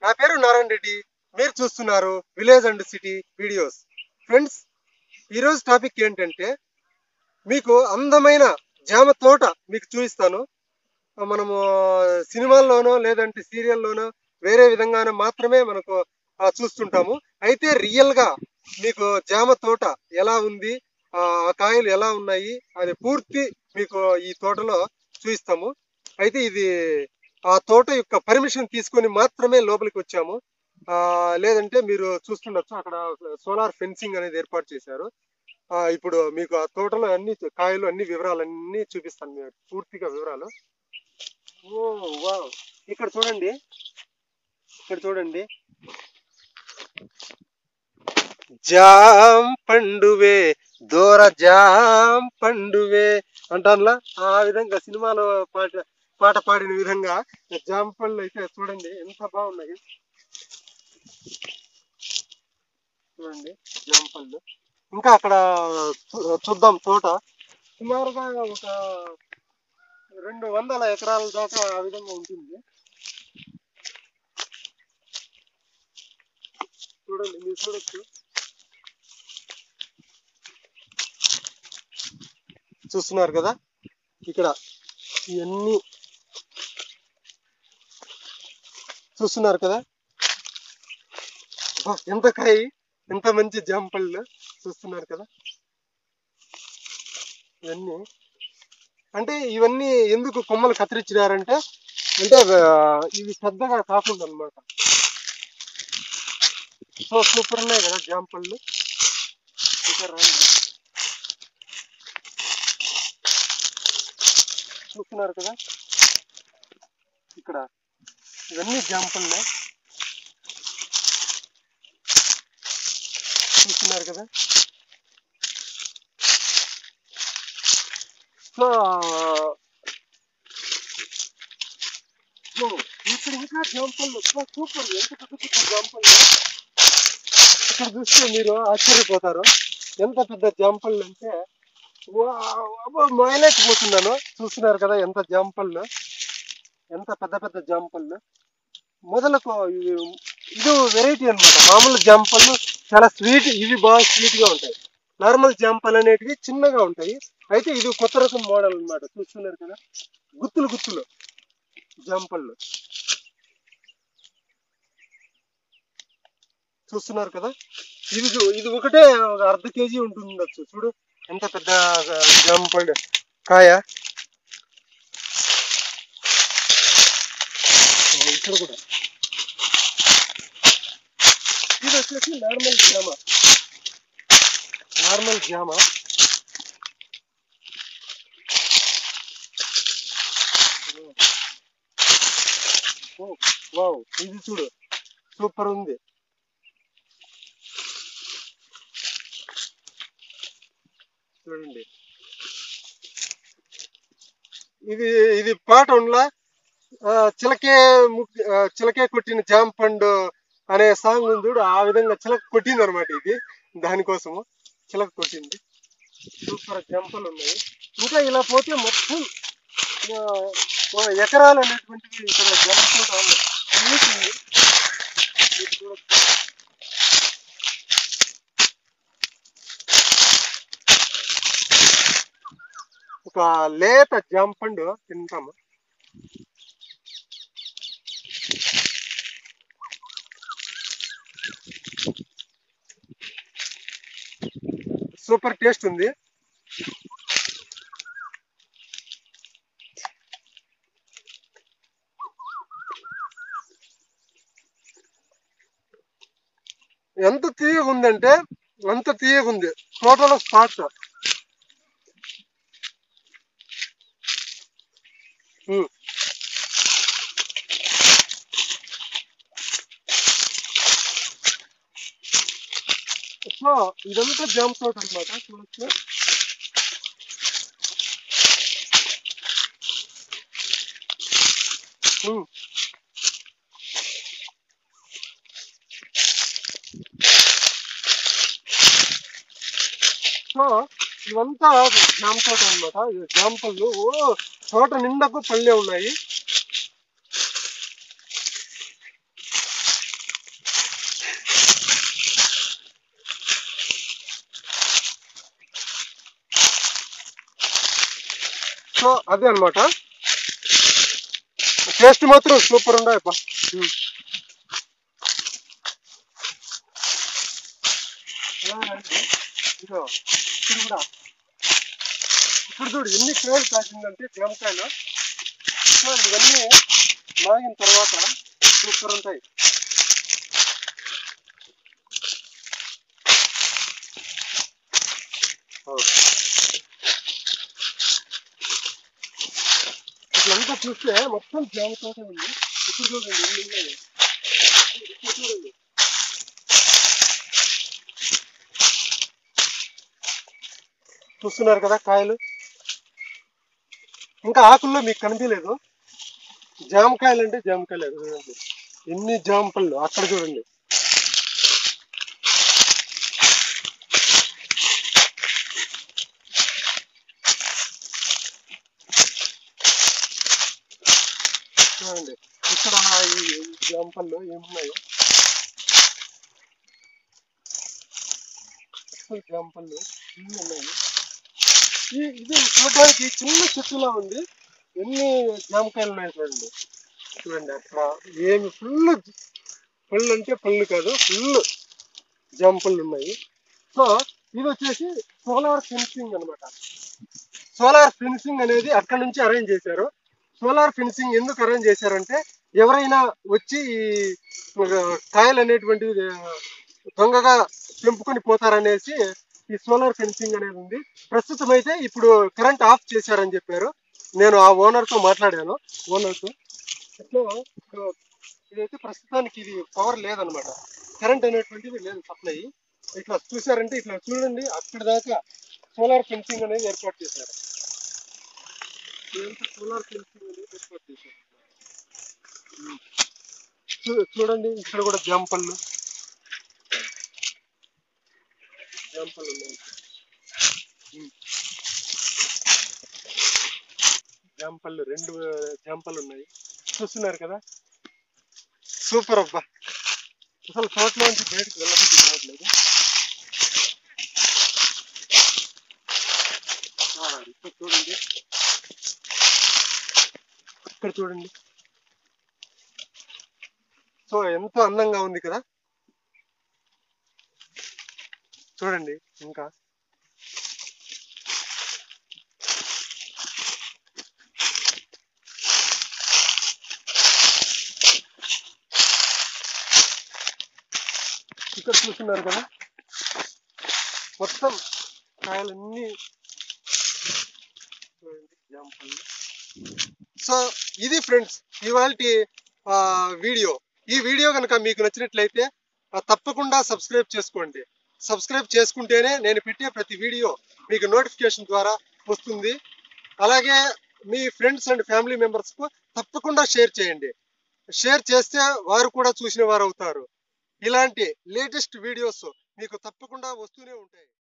నా పేరు నారాయణ రెడ్డి మీరు చూస్తున్నారు village and city videos friends ఈరోజు టాపిక్ ఏంటంటే మీకు అందమైన జామ తోట మీకు చూపిస్తాను మనము సినిమాల్లోనో లేదంటే సీరియల్లోనో వేరే విధంగానో మాత్రమే మనకు ఆ, చూస్తుంటాము అయితే రియల్ గా మీకు జామ తోట ఎలా ఉంది ఆ ఆ కాయలు ఎలా ఉన్నాయి అది పూర్తి మీకు ఈ తోటలో చూపిస్తాము అయితే ఇది ఆ తోట యొక్క పర్మిషన్ తీసుకొని మాత్రమే లోపలికి వచ్చాము ఆ లేదంటే మీరు చూస్తుండొచ్చు అక్కడ సోలార్ ఫెన్సింగ్ అనేది ఏర్పాటు చేశారు ఆ ఇప్పుడు మీకు ఆ తోటలో అన్ని కాయలు అన్ని వివరాలు అన్ని చూపిస్తాను మీకు పూర్తిగా వివరాలు ఓ వావ్ ఇక్కడ చూడండి ఇక్కడ చూడండి జాం పండువే దూర జాం పండువే అంటానులా ఆ విధంగా సినిమాలో పాట పాట పాడిన విధంగా జామ పళ్ళు అయితే చూడండి ఎంత బాగున్నాయి చూడండి జామ పళ్ళు ఇంకా అక్కడ చూ- చూద్దాం తోట సుమారుగా ఒక రెండు వందల ఎకరాల దాకా ఆ విధంగా ఉంటుంది చూడండి మీరు చూడొచ్చు చూస్తున్నారు కదా ఇక్కడ ఇవన్నీ చూస్తున్నారు కదా అబ్బా, ఎంత కాయ ఎంత మంచి జామ పళ్ళు చూస్తున్నారు కదా ఇవన్నీ అంటే ఇవన్నీ ఎందుకు కొమ్మలు కత్తిరించినారంటే అంటే ఆ, ఇవి పెద్దగా కాకుండా అన్నమాట సో సూపర్ ఉన్నాయి కదా జామ పళ్ళు ఇంకా రండి చూస్తున్నారు కదా ఇక్కడ ఇవన్నీ జామ పళ్ళే చూస్తున్నారు కదా సో సో ఇక్కడ ఇంకా జామ పళ్ళు సూపర్ ఎంత పెద్ద పెద్ద జామ పళ్ళు ఇక్కడ చూస్తే మీరు ఆశ్చర్యపోతారు ఎంత పెద్ద జామ పళ్ళు అంటే మాయలేకపోతున్నాను చూస్తున్నారు కదా ఎంత జామ పళ్ళు ఎంత పెద్ద పెద్ద జామ పళ్ళు మొదలకు ఇవి- ఇది వెరైటీ అన్నమాట మామూలు జామ పళ్ళు చాలా స్వీట్ ఇవి బాగా స్వీట్ గా ఉంటాయి నార్మల్ జామ పళ్ళు అనేటివి చిన్నగా ఉంటాయి అయితే ఇది కొత్త రకం మోడల్ అన్నమాట చూస్తున్నారు కదా గుత్తులు గుత్తులు జామ పళ్ళు చూస్తున్నారు కదా ఇది చూ- ఇది ఒకటే ఒక అర్ధ కేజీ ఉంటుంది ఉండొచ్చు చూడు ఎంత పెద్ద జామ పళ్ళు కాయ ఆ, ఇక్కడ కూడా ఇది వచ్చేసి నార్మల్ జామ నార్మల్ జామ ఓ, వావ్ ఇది చూడు సూపర్ ఉంది చూడండి ఇది ఇది పాట ఉండలా ఆ, చిలకే ము- ఆ, చిలకే కొట్టిన జామ పండు అనే సాంగ్ ఉంది చూడు ఆ విధంగా చిలక కొట్టింది అనమాట ఇది దానికోసము చిలక కొట్టింది సూపర్ జంపలు ఉన్నాయి ఇంకా ఇలా పోతే మొత్తం ఆ, ఓ ఎకరాలు అనేటువంటివి ఇక్కడ జంపుకుంటా ఉన్నాయి అన్నిటిని మీరు చూడొచ్చు. ఒక లేత జామ పండు తింటాము సూపర్ టేస్ట్ ఉంది ఎంత తీయగా ఉందంటే అంత తీయగా ఉంది టోటల్ స్పాట్ సో ఇదంతా జామ్ తోట అనమాట చూడొచ్చు ఉమ్. సో ఇవంతా జామ తోట అనమాట జామ పళ్ళు ఓ తోట నిండకు పళ్ళే ఉన్నాయి సో అదే అన్నమాట టేస్ట్ మాత్రం సూపర్ ఉన్నాయి అబ్బా ఉమ్. అలాగే ఇదిగో, ఇక్కడ కూడా ఇక్కడ చూడు ఎన్ని కాయలు కాసిందంటే జామకాయలు సో ఇవన్నీ మాగిన తర్వాత సూపర్ ఉంటాయి ఓ. ఇట్లంతా చూస్తే మొత్తం జామ తోట ఉంది ఇప్పుడు చూడండి ఎన్ని ఉన్నాయి ఇప్పుడు చూడండి చూస్తున్నారు కదా కాయలు ఇంకా ఆకుల్లో మీకు కనిపించలేదు జామకాయలు అంటే జామకాయలు అది చూడండి ఎన్ని జామ పళ్ళు అక్కడ చూడండి చూడండి ఇక్కడ ఈ జామ పళ్ళు ఏమున్నాయో అసలు జామ పళ్ళు ఎన్ని ఉన్నాయి ఈ ఇది చూడడానికి చిన్న చెట్టులా ఉంది ఎన్ని జామకాయలు ఉన్నాయి చూడండి చూడండి అక్కడ ఏమి ఫుల్ పళ్ళు అంటే పళ్ళు కాదు ఫుల్ జామ పళ్ళు ఉన్నాయి సో ఇది వచ్చేసి సోలార్ ఫెన్సింగ్ అన్నమాట సోలార్ ఫెన్సింగ్ అనేది అక్కడ నుంచి అరేంజ్ చేశారు సోలార్ ఫెన్సింగ్ ఎందుకు అరేంజ్ చేశారంటే ఎవరైనా వచ్చి ఈ కాయలు అనేటువంటివి ఆ, దొంగగా తెంపుకొని పోతారనేసి ఈ సోలార్ ఫెన్సింగ్ అనేది ఉంది ప్రస్తుతం అయితే ఇప్పుడు కరెంట్ ఆఫ్ చేశారని చెప్పారు నేను ఆ ఓనర్ తో మాట్లాడాను ఓనర్ తో సో ఇప్పుడు ఇదైతే ప్రస్తుతానికి ఇది పవర్ లేదనమాట కరెంట్ అనేటువంటిది లేదు సప్లై ఇట్లా చూసారంటే ఇట్లా చూడండి అక్కడ దాకా సోలార్ ఫెన్సింగ్ అనేది ఏర్పాటు చేశారు ఇదంతా సోలార్ ఫెన్సింగ్ అనేది ఏర్పాటు చేశారు ఉమ్. చూ- చూడండి ఇక్కడ కూడా జాంపళ్ళు జాంపళ్ళు ఉన్నాయి ఉమ్. జాంపళ్ళు రెండు జాంపళ్ళు ఉన్నాయి చూస్తున్నారు కదా సూపర్ అబ్బా అసలు తోటలోంచి బయటకు వెళ్ళబుద్ధి కావట్లేదు ఆ, ఇక్కడ చూడండి ఇక్కడ చూడండి సో ఎంతో అందంగా ఉంది కదా చూడండి ఇంకా ఇక్కడ చూస్తున్నారు కదా మొత్తం కాయలన్నీ చూడండి జామ పళ్ళు సో ఇది ఫ్రెండ్స్ ఇవాళ వీడియో ఈ వీడియో కనుక మీకు నచ్చినట్లయితే ఆ, తప్పకుండా సబ్స్క్రైబ్ చేసుకోండి సబ్స్క్రైబ్ చేసుకుంటేనే నేను పెట్టే ప్రతి వీడియో మీకు నోటిఫికేషన్ ద్వారా వస్తుంది అలాగే మీ ఫ్రెండ్స్ అండ్ ఫ్యామిలీ మెంబర్స్కు తప్పకుండా షేర్ చేయండి షేర్ చేస్తే వారు కూడా చూసిన వారు అవుతారు ఇలాంటి లేటెస్ట్ వీడియోస్ మీకు తప్పకుండా వస్తూనే ఉంటాయి